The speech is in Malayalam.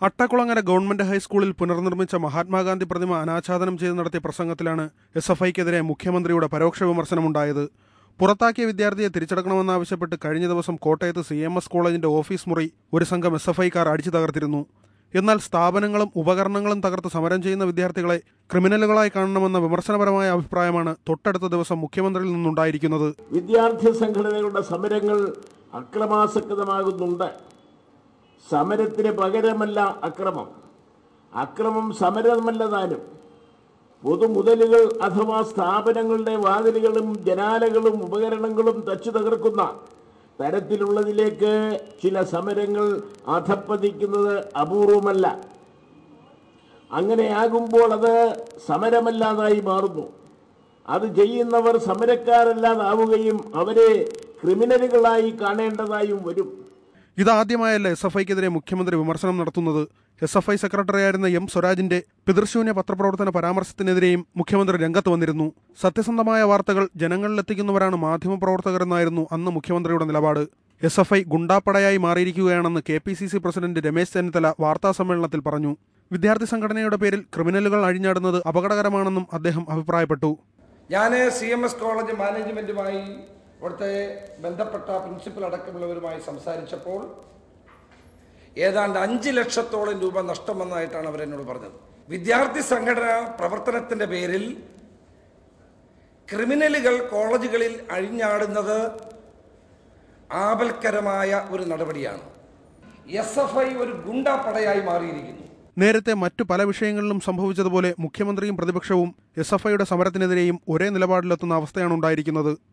അട്ടക്കുളങ്ങര ഗവൺമെന്റ് ഹൈസ്കൂളിൽ പുനർനിർമ്മിച്ച മഹാത്മാഗാന്ധി പ്രതിമ അനാച്ഛാദനം ചെയ്ത് നടത്തിയ പ്രസംഗത്തിലാണ് എസ് എഫ് ഐക്കെതിരെ മുഖ്യമന്ത്രിയുടെ പരോക്ഷ വിമർശനമുണ്ടായത് പുറത്താക്കിയ വിദ്യാർത്ഥിയെ തിരിച്ചടക്കണമെന്നാവശ്യപ്പെട്ട് കഴിഞ്ഞ ദിവസം കോട്ടയത്ത് സി എം എസ് കോളേജിന്റെ ഓഫീസ് മുറി ഒരു സംഘം എസ് എഫ് ഐക്കാർ അടിച്ചു തകർത്തിരുന്നു എന്നാൽ സ്ഥാപനങ്ങളും ഉപകരണങ്ങളും തകർത്ത് സമരം ചെയ്യുന്ന വിദ്യാർത്ഥികളെ ക്രിമിനലുകളായി കാണണമെന്ന വിമർശനപരമായ അഭിപ്രായമാണ് തൊട്ടടുത്ത ദിവസം മുഖ്യമന്ത്രിയിൽ നിന്നുണ്ടായിരിക്കുന്നത് വിദ്യാർത്ഥി സംഘടനകളുടെ സമരങ്ങൾ അക്രമാസക്തമാകുന്നുണ്ട് സമരത്തിന് പകരമല്ല അക്രമം അക്രമം സമരമല്ല താനും പൊതുമുതലുകൾ അഥവാ സ്ഥാപനങ്ങളുടെ വാതിലുകളും ജനാലകളും ഉപകരണങ്ങളും തച്ചു തകർക്കുന്ന തരത്തിലുള്ളതിലേക്ക് ചില സമരങ്ങൾ അധപ്പതിക്കുന്നത് അപൂർവമല്ല അങ്ങനെയാകുമ്പോൾ അത് സമരമല്ലാതായി മാറുന്നു അത് ചെയ്യുന്നവർ സമരക്കാരല്ലാതാവുകയും അവരെ ക്രിമിനലുകളായി കാണേണ്ടതായും വരും ഇതാദ്യമായല്ല എസ് എഫ് ഐക്കെതിരെ മുഖ്യമന്ത്രി വിമർശനം നടത്തുന്നത് എസ് എഫ് ഐ സെക്രട്ടറിയായിരുന്ന എം സ്വരാജിന്റെ പിതൃശൂന്യ പത്രപ്രവർത്തന പരാമർശത്തിനെതിരെയും മുഖ്യമന്ത്രി രംഗത്ത് വന്നിരുന്നു സത്യസന്ധമായ വാർത്തകൾ ജനങ്ങളിലെത്തിക്കുന്നവരാണ് മാധ്യമപ്രവർത്തകരെന്നായിരുന്നു അന്ന് മുഖ്യമന്ത്രിയുടെ നിലപാട് എസ് എഫ് ഐ ഗുണ്ടാപ്പടയായി മാറിയിരിക്കുകയാണെന്ന് K P C C president Ramesh Chennithala വാർത്താസമ്മേളനത്തിൽ പറഞ്ഞു വിദ്യാർത്ഥി സംഘടനയുടെ പേരിൽ ക്രിമിനലുകൾ അഴിഞ്ഞാടുന്നത് അപകടകരമാണെന്നും അദ്ദേഹം അഭിപ്രായപ്പെട്ടു ഞാൻ സി എം എസ് കോളേജ് മാനേജ്മെൻറ്റുമായി ഇവിടുത്തെ ബന്ധപ്പെട്ട പ്രിൻസിപ്പൽ അടക്കമുള്ളവരുമായി സംസാരിച്ചപ്പോൾ ഏതാണ്ട് അഞ്ച് ലക്ഷത്തോളം രൂപ നഷ്ടം വന്നതായിട്ടാണ് അവരെന്നോട് പറഞ്ഞത് വിദ്യാർത്ഥി സംഘടന പ്രവർത്തനത്തിൻ്റെ പേരിൽ ക്രിമിനലുകൾ കോളേജുകളിൽ അഴിഞ്ഞാടുന്നത് ആപൽക്കരമായ ഒരു നടപടിയാണ് എസ് എഫ് ഐ ഒരു ഗുണ്ടാപ്പടയായി മാറിയിരിക്കുന്നു നേരത്തെ മറ്റു പല വിഷയങ്ങളിലും സംഭവിച്ചതുപോലെ മുഖ്യമന്ത്രിയും പ്രതിപക്ഷവും എസ് എഫ് ഐയുടെ സമരത്തിനെതിരെയും ഒരേ നിലപാടിലെത്തുന്ന അവസ്ഥയാണ് ഉണ്ടായിരിക്കുന്നത്